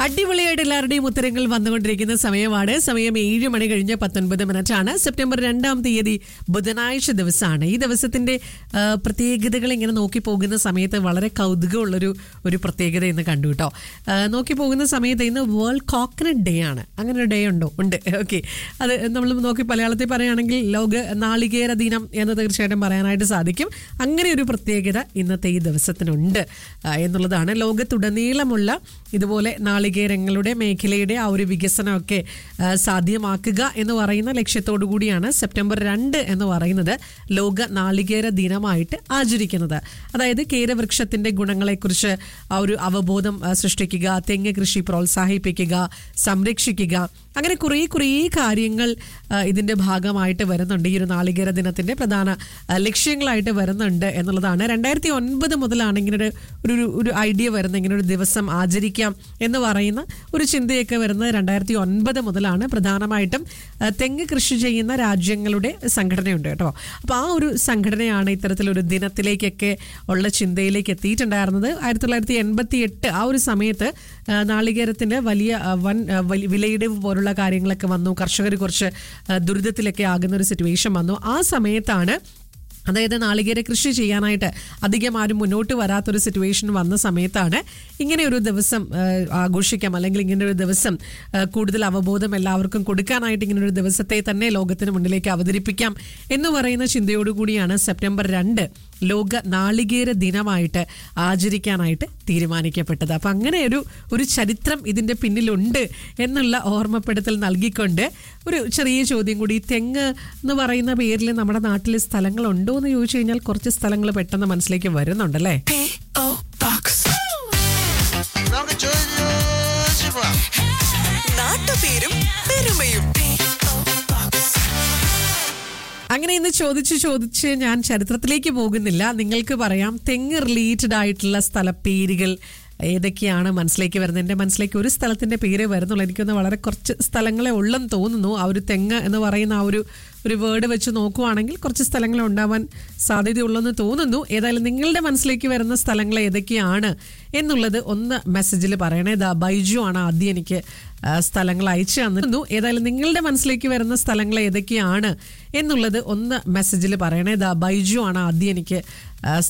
അടിപൊളിയായിട്ട് എല്ലാവരുടെയും ഉത്തരങ്ങൾ വന്നുകൊണ്ടിരിക്കുന്ന സമയമാണ് സമയം ഏഴ് മണി കഴിഞ്ഞ് പത്തൊൻപത് മിനിറ്റ് ആണ് സെപ്റ്റംബർ രണ്ടാം തീയതി ബുധനാഴ്ച ദിവസമാണ് ഈ ദിവസത്തിന്റെ ആ, പ്രത്യേകതകൾ ഇങ്ങനെ നോക്കി പോകുന്ന സമയത്ത് വളരെ കൗതുകമുള്ളൊരു ഒരു പ്രത്യേകത ഇന്ന് കണ്ടു കേട്ടോ ആ, നോക്കി പോകുന്ന സമയത്ത് ഇന്ന് വേൾഡ് കോക്കനട്ട് ഡേ ആണ് അങ്ങനെ ഒരു ഡേ ഉണ്ടോ ഉണ്ട് ഓക്കെ അത് നമ്മൾ നോക്കി മലയാളത്തിൽ പറയുകയാണെങ്കിൽ ലോക നാളികേര ദിനം എന്ന് തീർച്ചയായിട്ടും പറയാനായിട്ട് സാധിക്കും അങ്ങനെ ഒരു പ്രത്യേകത ഇന്നത്തെ ഈ ദിവസത്തിനുണ്ട് ആ, എന്നുള്ളതാണ് ലോകത്തുടനീളമുള്ള ഇതുപോലെ നാളികേരങ്ങളുടെ മേഖലയുടെ ആ ഒരു വികസനമൊക്കെ ആ, സാധ്യമാക്കുക എന്ന് പറയുന്ന ലക്ഷ്യത്തോടു കൂടിയാണ് സെപ്റ്റംബർ രണ്ട് എന്ന് പറയുന്നത് ലോക നാളികേര ദിനമായിട്ട് ആചരിക്കുന്നത് അതായത് കേരവൃക്ഷത്തിന്റെ ഗുണങ്ങളെക്കുറിച്ച് ആ ഒരു അവബോധം ആ, സൃഷ്ടിക്കുക തെങ്ങ് കൃഷി പ്രോത്സാഹിപ്പിക്കുക സംരക്ഷിക്കുക അങ്ങനെ കുറേ കുറേ കാര്യങ്ങൾ ആ, ഇതിന്റെ ഭാഗമായിട്ട് വരുന്നുണ്ട് ഈ ഒരു നാളികേര ദിനത്തിന്റെ പ്രധാന ആ, ലക്ഷ്യങ്ങളായിട്ട് വരുന്നുണ്ട് എന്നുള്ളതാണ് രണ്ടായിരത്തി ഒൻപത് മുതലാണ് ഇങ്ങനെ ഒരു ഒരു ഒരു ഐഡിയ വരുന്നത് ഇങ്ങനെ ഒരു ദിവസം ആചരിക്കാം എന്ന് പറയുന്ന ഒരു ചിന്തയൊക്കെ വരുന്നത് രണ്ടായിരത്തി ഒൻപത് മുതലാണ് പ്രധാനമായിട്ടും ആ, തെങ്ങ് കൃഷി ചെയ്യുന്ന രാജ്യങ്ങളുടെ സംഘടനയുണ്ട് കേട്ടോ അപ്പോൾ ആ ഒരു സംഘടനയാണ് ഇത്തരത്തിലൊരു ദിനത്തിലേക്കൊക്കെ ഉള്ള ചിന്തയിലേക്ക് എത്തിയിട്ടുണ്ടായിരുന്നത് ആയിരത്തി തൊള്ളായിരത്തി എൺപത്തി എട്ട് ആ ഒരു സമയത്ത് ആ, നാളികേരത്തിന്റെ വലിയ ആ, വൻ ആ, വലി- വിലയിടിവ് പോലുള്ള കാര്യങ്ങളൊക്കെ വന്നു കർഷകർ കുറച്ച് ആ, ദുരിതത്തിലൊക്കെ ആകുന്ന ഒരു സിറ്റുവേഷൻ വന്നു ആ സമയത്താണ് അതായത് നാളികേര കൃഷി ചെയ്യാനായിട്ട് അധികം ആരും മുന്നോട്ട് വരാത്തൊരു സിറ്റുവേഷൻ വന്ന സമയത്താണ് ഇങ്ങനെ ഒരു ദിവസം ആ, ആഘോഷിക്കാം അല്ലെങ്കിൽ ഇങ്ങനെ ഒരു ദിവസം ആ, കൂടുതൽ അവബോധം എല്ലാവർക്കും കൊടുക്കാനായിട്ട് ഇങ്ങനെ ഒരു ദിവസത്തെ തന്നെ ലോകത്തിന് മുന്നിലേക്ക് അവതരിപ്പിക്കാം എന്ന് പറയുന്ന ചിന്തയോടുകൂടിയാണ് സെപ്റ്റംബർ രണ്ട് ലോക നാളികേര ദിനമായിട്ട് ആചരിക്കാനായിട്ട് തീരുമാനിക്കപ്പെട്ടത് അപ്പം അങ്ങനെ ഒരു ഒരു ചരിത്രം ഇതിൻ്റെ പിന്നിലുണ്ട് എന്നുള്ള ഓർമ്മപ്പെടുത്തൽ നൽകിക്കൊണ്ട് ഒരു ചെറിയ ചോദ്യം കൂടി തെങ്ങ് എന്ന് പറയുന്ന പേരിൽ നമ്മുടെ നാട്ടിൽ സ്ഥലങ്ങളുണ്ടോ എന്ന് ചോദിച്ചു കഴിഞ്ഞാൽ കുറച്ച് സ്ഥലങ്ങൾ പെട്ടെന്ന് മനസ്സിലേക്ക് വരുന്നുണ്ടല്ലേ P.O. Box. നമുക്ക് ചോദിച്ചു പോവാം നാട്ടുപേരും പെരുമയും P.O. Box. അങ്ങനെ ഇന്ന് ചോദിച്ച് ചോദിച്ച് ഞാൻ ചരിത്രത്തിലേക്ക് പോകുന്നില്ല നിങ്ങൾക്ക് പറയാം തെങ്ങ് റിലേറ്റഡ് ആയിട്ടുള്ള സ്ഥലപ്പേരുകൾ ഏതൊക്കെയാണ് മനസ്സിലേക്ക് വരുന്നത് എൻ്റെ മനസ്സിലേക്ക് ഒരു സ്ഥലത്തിൻ്റെ പേര് വരുന്നുള്ളൂ എനിക്കൊന്ന് വളരെ കുറച്ച് സ്ഥലങ്ങളെ ഉള്ളെന്ന് തോന്നുന്നു ആ ഒരു തെങ്ങ് എന്ന് പറയുന്ന ആ ഒരു ഒരു വേർഡ് വെച്ച് നോക്കുവാണെങ്കിൽ കുറച്ച് സ്ഥലങ്ങൾ ഉണ്ടാവാൻ സാധ്യതയുള്ളെന്ന് തോന്നുന്നു ഏതായാലും നിങ്ങളുടെ മനസ്സിലേക്ക് വരുന്ന സ്ഥലങ്ങൾ ഏതൊക്കെയാണ് എന്നുള്ളത് ഒന്ന് മെസ്സേജിൽ പറയണേ ദാ ബൈജു ആണ് ആദ്യം എനിക്ക് ആ, സ്ഥലങ്ങൾ അയച്ചു തന്നിരുന്നു ഏതായാലും നിങ്ങളുടെ മനസ്സിലേക്ക് വരുന്ന സ്ഥലങ്ങൾ ഏതൊക്കെയാണ് എന്നുള്ളത് ഒന്ന് മെസ്സേജിൽ പറയണേ ദാ ബൈജു ആണ് ആദ്യം എനിക്ക് ആ,